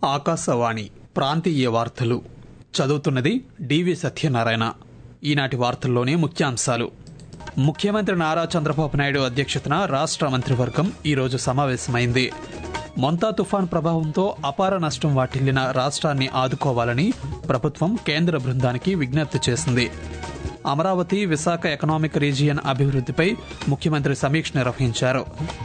ఆకాశవాణి ప్రాంతీయ వార్తలు చదువుతున్నది డివి సత్యనారాయణ ఈనాటి వార్తల్లోని ముఖ్యాంశాలు ముఖ్యమంత్రి నారా చంద్రబాబు నాయుడు అధ్యక్షతన రాష్ట్ర మంత్రివర్గం ఈరోజు సమావేశమైంది మొంతా తుఫాన్ ప్రభావంతో అపార నష్టం వాటిల్లిన రాష్ట్రాన్ని ఆదుకోవాలని ప్రభుత్వం కేంద్ర బృందానికి విజ్ఞప్తి చేసింది అమరావతి విశాఖ ఎకనామిక్ రీజియన్ అభివృద్ధిపై ముఖ్యమంత్రి సమీక్ష నిర్వహించారు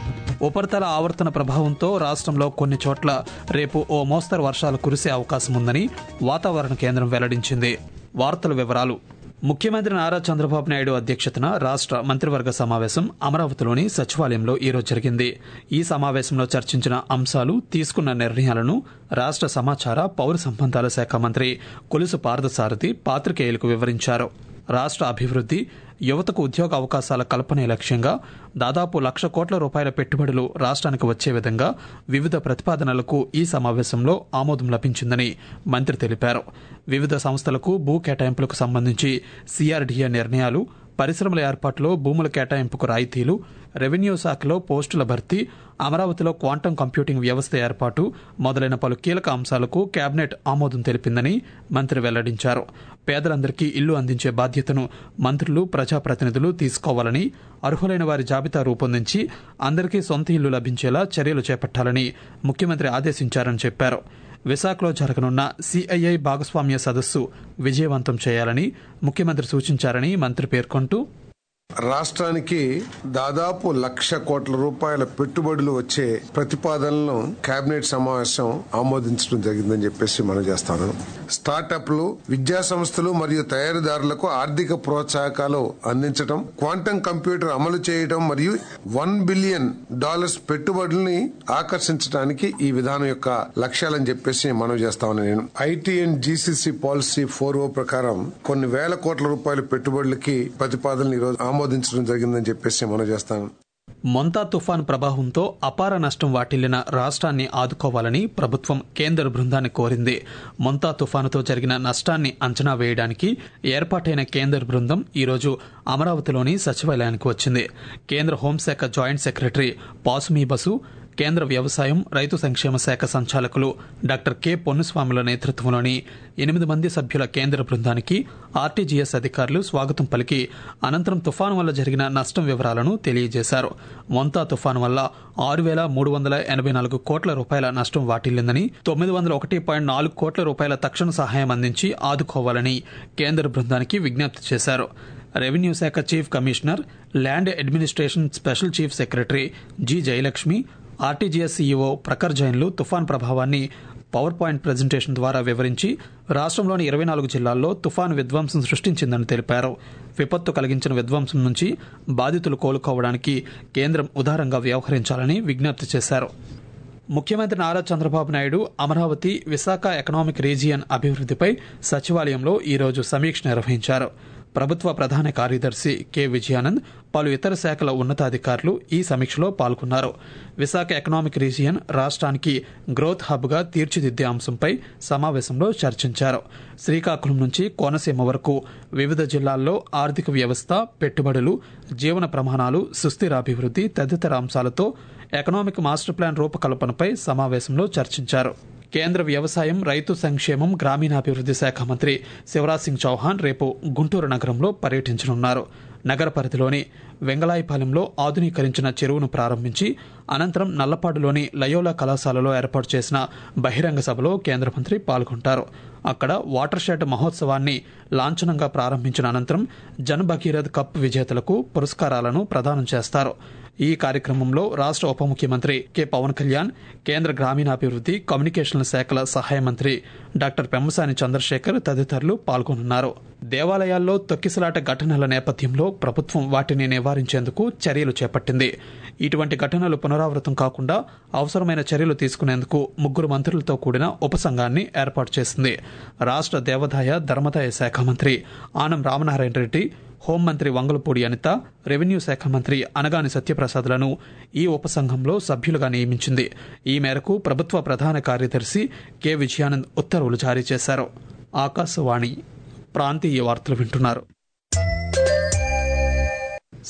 ఉపరితల ఆవర్తన ప్రభావంతో రాష్ట్రంలో కొన్ని చోట్ల రేపు ఓ మోస్తరు వర్షాలు కురిసే అవకాశం ఉందని వాతావరణ కేంద్రం వెల్లడించింది వార్తల వివరాలు ముఖ్యమంత్రి నారా చంద్రబాబు నాయుడు అధ్యక్షతన రాష్ట్ర మంత్రివర్గ సమావేశం అమరావతిలోని సచివాలయంలో ఈరోజు జరిగింది ఈ సమావేశంలో చర్చించిన అంశాలు తీసుకున్న నిర్ణయాలను రాష్ట్ర సమాచార పౌర సంబంధాల శాఖ మంత్రి కొలుసు పార్థసారథి పాత్రికేయులకు వివరించారు రాష్ట్ర అభివృద్ధి యువతకు ఉద్యోగ అవకాశాల కల్పనే లక్ష్యంగా దాదాపు లక్ష కోట్ల రూపాయల పెట్టుబడులు రాష్ట్రానికి వచ్చే విధంగా వివిధ ప్రతిపాదనలకు ఈ సమావేశంలో ఆమోదం లభించిందని మంత్రి తెలిపారు వివిధ సంస్థలకు భూ కేటాయింపులకు సంబంధించి సిఆర్డీఏ నిర్ణయాలు పరిశ్రమల ఏర్పాటులో భూముల కేటాయింపుకు రాయితీలు రెవెన్యూ శాఖలో పోస్టుల భర్తీ అమరావతిలో క్వాంటం కంప్యూటింగ్ వ్యవస్థ ఏర్పాటు మొదలైన పలు కీలక అంశాలకు కేబినెట్ ఆమోదం తెలిపిందని మంత్రి వెల్లడించారు పేదలందరికీ ఇల్లు అందించే బాధ్యతను మంత్రులు ప్రజాప్రతినిధులు తీసుకోవాలని అర్హులైన వారి జాబితా రూపొందించి అందరికీ సొంత ఇల్లు లభించేలా చర్యలు చేపట్టాలని ముఖ్యమంత్రి ఆదేశించారని చెప్పారు విశాఖలో జరగనున్న సిఐఐ భాగస్వామ్య సదస్సు విజయవంతం చేయాలని ముఖ్యమంత్రి సూచించారని మంత్రి పేర్కొంటూ రాష్ట్రానికి దాదాపు లక్ష కోట్ల రూపాయల పెట్టుబడులు వచ్చే ప్రతిపాదనలను కేబినెట్ సమావేశం ఆమోదించడం జరిగిందని చెప్పేసి మనం చేస్తాను స్టార్టప్లు విద్యా సంస్థలు మరియు తయారీదారులకు ఆర్థిక ప్రోత్సాహకాలు అందించడం క్వాంటం కంప్యూటర్ అమలు చేయడం మరియు వన్ బిలియన్ డాలర్స్ పెట్టుబడుల్ని ఆకర్షించడానికి ఈ విధానం యొక్క లక్ష్యాలని చెప్పేసి మనం చేస్తామని నేను IT and GCC policy four O ప్రకారం కొన్ని వేల కోట్ల రూపాయల పెట్టుబడులకి ప్రతిపాదనలు ఈరోజు ఆమోదించడం జరిగిందని చెప్పేసి మనం చేస్తాను మొంతా తుఫాన్ ప్రభావంతో అపార నష్టం వాటిల్లిన రాష్ట్రాన్ని ఆదుకోవాలని ప్రభుత్వం కేంద్ర బృందాన్ని కోరింది మొంతా తుఫానుతో జరిగిన నష్టాన్ని అంచనా వేయడానికి ఏర్పాటైన కేంద్ర బృందం ఈరోజు అమరావతిలోని సచివాలయానికి వచ్చింది కేంద్ర హోంశాఖ జాయింట్ సెక్రటరీ పాసుమీ బసు కేంద్ర వ్యవసాయం రైతు సంక్షేమ శాఖ సంచాలకులు డాక్టర్ కె పొన్నుస్వాముల నేతృత్వంలోని ఎనిమిది మంది సభ్యుల కేంద్ర బృందానికి ఆర్టీజీఎస్ అధికారులు స్వాగతం పలికి అనంతరం తుఫాను వల్ల జరిగిన నష్టం వివరాలను తెలియజేశారు మొంతా తుఫాను వల్ల ఆరు వేల మూడు వందల ఎనభై నాలుగు కోట్ల రూపాయల నష్టం వాటిల్లిందని తొమ్మిది వందల ఒకటి పాయింట్ నాలుగు కోట్ల రూపాయల తక్షణ సహాయం అందించి ఆదుకోవాలని కేంద్ర బృందానికి విజ్ఞప్తి చేశారు రెవెన్యూ శాఖ chief commissioner land administration special chief secretary G Jayalakshmi RTGS CEO Prakhar జైన్లు తుఫాన్ ప్రభావాన్ని పవర్ పాయింట్ ప్రజెంటేషన్ ద్వారా వివరించి రాష్ట్రంలోని ఇరవై నాలుగు జిల్లాల్లో తుఫాను విధ్వంసం సృష్టించిందని తెలిపారు విపత్తు కలిగించిన విధ్వంసం నుంచి బాధితులు కోలుకోవడానికి కేంద్రం ఉదారంగా వ్యవహరించాలని విజ్ఞప్తి చేశారు ముఖ్యమంత్రి నారా చంద్రబాబు నాయుడు అమరావతి విశాఖ ఎకనామిక్ రీజియన్ అభివృద్ధిపై సచివాలయంలో ఈరోజు సమీక్ష నిర్వహించారు ప్రభుత్వ ప్రధాన కార్యదర్శి కె విజయానంద్ పలు ఇతర శాఖల ఉన్నతాధికారులు ఈ సమీక్షలో పాల్గొన్నారు విశాఖ ఎకనామిక్ రీజియన్ రాష్ట్రానికి గ్రోత్ హబ్గా తీర్చిదిద్దే అంశంపై సమావేశంలో చర్చించారు శ్రీకాకుళం నుంచి కోనసీమ వరకు వివిధ జిల్లాల్లో ఆర్థిక వ్యవస్థ పెట్టుబడులు జీవన ప్రమాణాలు సుస్థిరాభివృద్ధి తదితర అంశాలతో ఎకనామిక్ మాస్టర్ ప్లాన్ రూపకల్పనపై సమావేశంలో చర్చించారు కేంద్ర వ్యవసాయం రైతు సంక్షేమం గ్రామీణాభివృద్ధి శాఖ మంత్రి శివరాజ్ సింగ్ చౌహాన్ రేపు గుంటూరు నగరంలో పర్యటించనున్నారు నగర పరిధిలోని వెంగళాయపాలెంలో ఆధునీకరించిన చెరువును ప్రారంభించి అనంతరం నల్లపాడులోని లయోలా కళాశాలలో ఏర్పాటు చేసిన బహిరంగ సభలో కేంద్ర మంత్రి పాల్గొంటారు అక్కడ వాటర్ షెడ్ మహోత్సవాన్ని లాంఛనంగా ప్రారంభించిన అనంతరం జన్ భగీరథ్ కప్ విజేతలకు పురస్కారాలను ప్రదానం చేస్తారు ఈ కార్యక్రమంలో రాష్ట్ర ఉప ముఖ్యమంత్రి కె పవన్ కళ్యాణ్ కేంద్ర గ్రామీణాభివృద్ధి కమ్యూనికేషన్ల శాఖల సహాయ మంత్రి డాక్టర్ పెమ్మసాని చంద్రశేఖర్ తదితరులు పాల్గొనున్నారు దేవాలయాల్లో తొక్కిసలాట ఘటనల నేపథ్యంలో ప్రభుత్వం వాటిని నివారించేందుకు చర్యలు చేపట్టింది ఇటువంటి ఘటనలు పునరావృతం కాకుండా అవసరమైన చర్యలు తీసుకునేందుకు ముగ్గురు మంత్రులతో కూడిన ఉపసంఘాన్ని ఏర్పాటు చేసింది రాష్ట్ర దేవాదాయ ధర్మదాయ శాఖ మంత్రి ఆనం రామనారాయణ రెడ్డి హోంమంత్రి వంగలపూడి అనిత రెవెన్యూ శాఖ మంత్రి అనగాని సత్యప్రసాద్లను ఈ ఉపసంఘంలో సభ్యులుగా నియమించింది ఈ మేరకు ప్రభుత్వ ప్రధాన కార్యదర్శి కె విజయానంద్ ఉత్తర్వులు జారీ చేశారు ఆకాశవాణి ప్రాంతీయ వార్తలు వింటున్నారు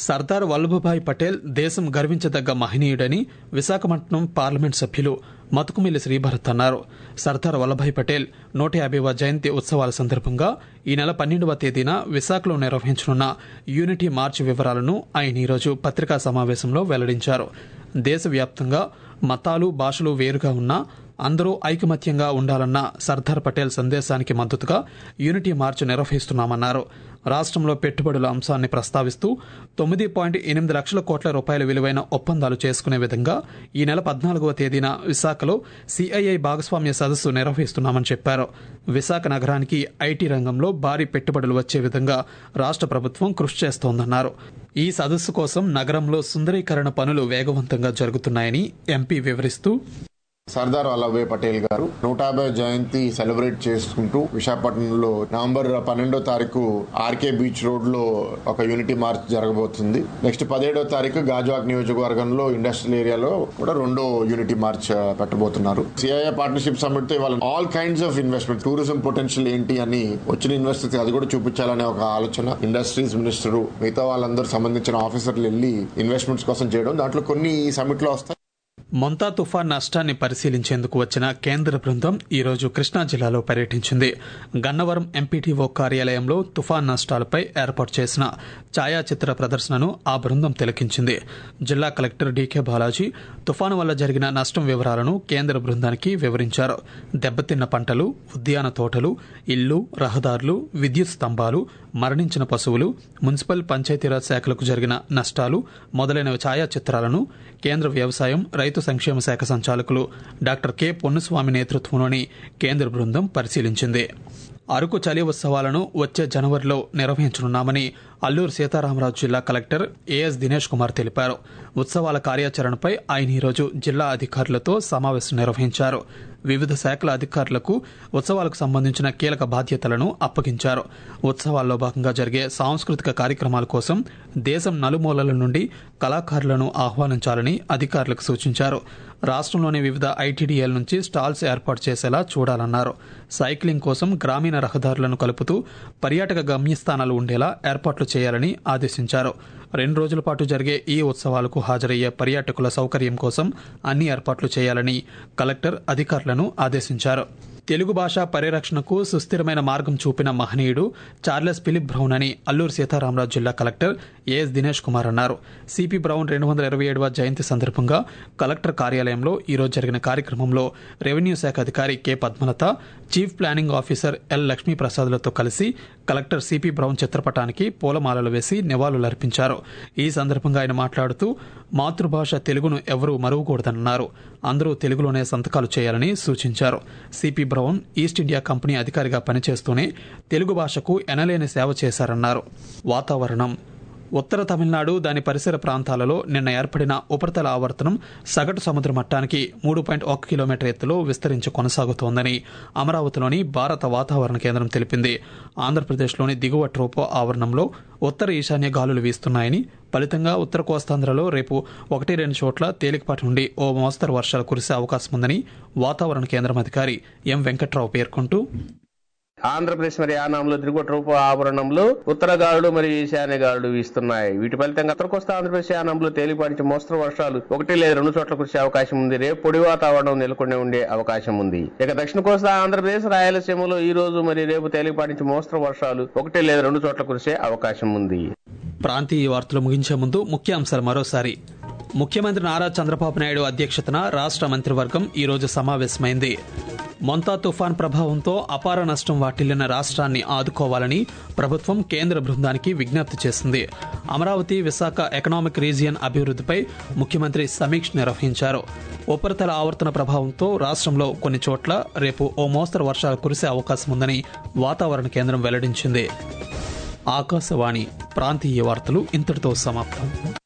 సర్దార్ వల్లభభాయ్ పటేల్ దేశం గర్వించదగ్గ మహనీయుడని విశాఖపట్నం పార్లమెంట్ సభ్యులు మతుకుమిల్లి శ్రీభరత్ అన్నారు సర్దార్ వల్లభాయ్ పటేల్ నూట యాభైవ జయంతి ఉత్సవాల సందర్భంగా ఈ నెల పన్నెండవ తేదీన విశాఖలో నిర్వహించనున్న యూనిటీ మార్చ్ వివరాలను ఆయన ఈరోజు పత్రికా సమావేశంలో వెల్లడించారు దేశవ్యాప్తంగా మతాలు భాషలు వేరుగా ఉన్నా అందరూ ఐకమత్యంగా ఉండాలన్న సర్దార్ పటేల్ సందేశానికి మద్దతుగా యూనిటీ మార్చ్ నిర్వహిస్తున్నామన్నారు రాష్ట్రంలో పెట్టుబడుల అంశాన్ని ప్రస్తావిస్తూ తొమ్మిది పాయింట్ ఎనిమిది లక్షల కోట్ల రూపాయల విలువైన ఒప్పందాలు చేసుకునే విధంగా ఈ నెల పద్నాలుగవ తేదీన విశాఖలో సిఐఐ భాగస్వామ్య సదస్సు నిర్వహిస్తున్నామని చెప్పారు విశాఖ నగరానికి ఐటీ రంగంలో భారీ పెట్టుబడులు వచ్చే విధంగా రాష్ట్ర ప్రభుత్వం కృషి చేస్తోందన్నారు ఈ సదస్సు కోసం నగరంలో సుందరీకరణ పనులు వేగవంతంగా జరుగుతున్నాయని ఎంపీ వివరిస్తూ సర్దార్ వల్లభాయ్ పటేల్ గారు నూట యాభై జయంతి సెలబ్రేట్ చేసుకుంటూ విశాఖపట్నంలో నవంబర్ పన్నెండో తారీఖు ఆర్కే బీచ్ రోడ్ లో ఒక యూనిటీ మార్చ్ జరగబోతుంది నెక్స్ట్ పదిహేడో తారీఖు గాజువాక్ నియోజకవర్గంలో ఇండస్ట్రియల్ ఏరియాలో కూడా రెండో యూనిటీ మార్చ్ పెట్టబోతున్నారు సిఐఏ పార్ట్నర్షిప్ సమ్మిట్ తో ఇవాళ all kinds of investment tourism potential ఏంటి అని వచ్చిన ఇన్వెస్టర్స్ అది కూడా చూపించాలనే ఒక ఆలోచన ఇండస్ట్రీస్ మినిస్టర్ మిగతా వాళ్ళందరూ సంబంధించిన ఆఫీసర్లు వెళ్ళి ఇన్వెస్ట్మెంట్స్ కోసం చేయడం దాంట్లో కొన్ని ఈ సమ్మిట్ లో వస్తాయి మొంతా తుఫాన్ నష్టాన్ని పరిశీలించేందుకు వచ్చిన కేంద్ర బృందం ఈరోజు కృష్ణా జిల్లాలో పర్యటించింది గన్నవరం ఎంపీటీఓ కార్యాలయంలో తుఫాన్ నష్టాలపై ఏర్పాటు చేసిన ఛాయాచిత్ర ప్రదర్శనను ఆ బృందం తిలకించింది జిల్లా కలెక్టర్ డీకే బాలాజీ తుఫాను వల్ల జరిగిన నష్టం వివరాలను కేంద్ర బృందానికి వివరించారు దెబ్బతిన్న పంటలు ఉద్యాన తోటలు ఇళ్లు రహదారులు విద్యుత్ స్తంభాలు మరణించిన పశువులు మున్సిపల్ పంచాయతీరాజ్ శాఖలకు జరిగిన నష్టాలు మొదలైన ఛాయాచిత్రాలను కేంద్ర వ్యవసాయం రైతు సంక్షేమ శాఖ సంచాలకులు డాక్టర్ కె పొన్నుస్వామి నేతృత్వంలోని కేంద్ర బృందం పరిశీలించింది అరకు చలి ఉత్సవాలను వచ్చే జనవరిలో నిర్వహించనున్నామని అల్లూరు సీతారామరాజు జిల్లా కలెక్టర్ ఏఎస్ దినేష్ కుమార్ తెలిపారు ఉత్సవాల కార్యాచరణపై ఆయన ఈరోజు జిల్లా అధికారులతో సమావేశం నిర్వహించారు వివిధ శాఖల అధికారులకు ఉత్సవాలకు సంబంధించిన కీలక బాధ్యతలను అప్పగించారు ఉత్సవాల్లో భాగంగా జరిగే సాంస్కృతిక కార్యక్రమాల కోసం దేశం నలుమూలల నుండి కళాకారులను ఆహ్వానించాలని అధికారులకు సూచించారు రాష్ట్రంలోని వివిధ ఐటీడీఎల్ నుంచి స్టాల్స్ ఏర్పాటు చేసేలా చూడాలన్నారు సైక్లింగ్ కోసం గ్రామీణ రహదారులను కలుపుతూ పర్యాటక గమ్యస్థానాలు ఉండేలా ఏర్పాట్లు చేయాలని ఆదేశించారు రెండు రోజుల పాటు జరిగే ఈ ఉత్సవాలకు హాజరయ్యే పర్యాటకుల సౌకర్యం కోసం అన్ని ఏర్పాట్లు చేయాలని కలెక్టర్ అధికారులను ఆదేశించారు తెలుగు భాష పరిరక్షణకు సుస్థిరమైన మార్గం చూపిన మహనీయుడు చార్లెస్ ఫిలిప్ బ్రౌన్ అని అల్లూరు సీతారామరాజు జిల్లా కలెక్టర్ ఏఎస్ దినేష్ కుమార్ అన్నారు సిపి బ్రౌన్ రెండు వందల ఇరవై ఏడవ జయంతి సందర్భంగా కలెక్టర్ కార్యాలయంలో ఈరోజు జరిగిన కార్యక్రమంలో రెవెన్యూ శాఖ అధికారి K Padmalatha chief planning officer L లక్ష్మీప్రసాద్లతో కలిసి కలెక్టర్ సిపి బ్రౌన్ చిత్రపటానికి పూలమాలలు వేసి నివాళులర్పించారు ఈ సందర్భంగా ఆయన మాట్లాడుతూ మాతృభాష తెలుగును ఎవరూ మరువకూడదన్నారు అందరూ తెలుగులోనే సంతకాలు చేయాలని సూచించారు CP Brown East India company అధికారిగా పనిచేస్తూనే తెలుగు భాషకు ఎనలేని సేవ చేశారన్నారు వాతావరణం ఉత్తర తమిళనాడు దాని పరిసర ప్రాంతాలలో నిన్న ఏర్పడిన ఉపరితల ఆవర్తనం సగటు సముద్ర మట్టానికి మూడు పాయింట్ ఒక కిలోమీటర్ ఎత్తులో విస్తరించి కొనసాగుతోందని అమరావతిలోని భారత వాతావరణ కేంద్రం తెలిపింది ఆంధ్రప్రదేశ్లోని దిగువ ట్రోపో ఆవరణంలో ఉత్తర ఈశాన్య గాలులు వీస్తున్నాయని ఫలితంగా ఉత్తర కోస్తాంధ్రలో రేపు ఒకటి రెండు చోట్ల తేలికపాటి నుండి ఓ మోస్తరు వర్షాలు కురిసే అవకాశం ఉందని వాతావరణ కేంద్రం అధికారి ఎం వెంకట్రావు పేర్కొంటూ ఆంధ్రప్రదేశ్ మరి యానాంలో దిగువ రూప ఆవరణంలో ఉత్తర గాలులు మరియు ఈశాన్య గాలులు వీస్తున్నాయి వీటి ఫలితంగా ఉత్తర కోస్తా ఆంధ్రప్రదేశ్ యానాంలో తేలిపాటి మోస్తరు వర్షాలు ఒకటి లేదా రెండు చోట్ల కురిసే అవకాశం ఉంది రేపు పొడి వాతావరణం నెలకొని ఉండే అవకాశం ఉంది ఇక దక్షిణ కోస్తా ఆంధ్రప్రదేశ్ రాయలసీమలో ఈ రోజు మరి రేపు తేలిపాటి మోస్తరు వర్షాలు ఒకటి లేదా రెండు చోట్ల కురిసే అవకాశం ఉంది ప్రాంతీయ వార్తలు ముగించే ముందు ముఖ్యాంశాలు మరోసారి ముఖ్యమంత్రి నారా చంద్రబాబు నాయుడు అధ్యక్షతన రాష్ట్ర మంత్రివర్గం ఈ రోజు సమావేశమైంది మొంతా తుఫాన్ ప్రభావంతో అపార నష్టం వాటిల్లిన రాష్ట్రాన్ని ఆదుకోవాలని ప్రభుత్వం కేంద్ర బృందానికి విజ్ఞప్తి చేసింది అమరావతి విశాఖ ఎకనామిక్ రీజియన్ అభివృద్ధిపై ముఖ్యమంత్రి సమీక్ష నిర్వహించారు ఉపరితల ఆవర్తన ప్రభావంతో రాష్ట్రంలో కొన్ని చోట్ల రేపు ఓ మోస్తరు వర్షాలు కురిసే అవకాశం ఉందని వాతావరణ కేంద్రం వెల్లడించింది ఆకాశవాణి ప్రాంతీయ వార్తలు ఇంతటితో సమాప్తం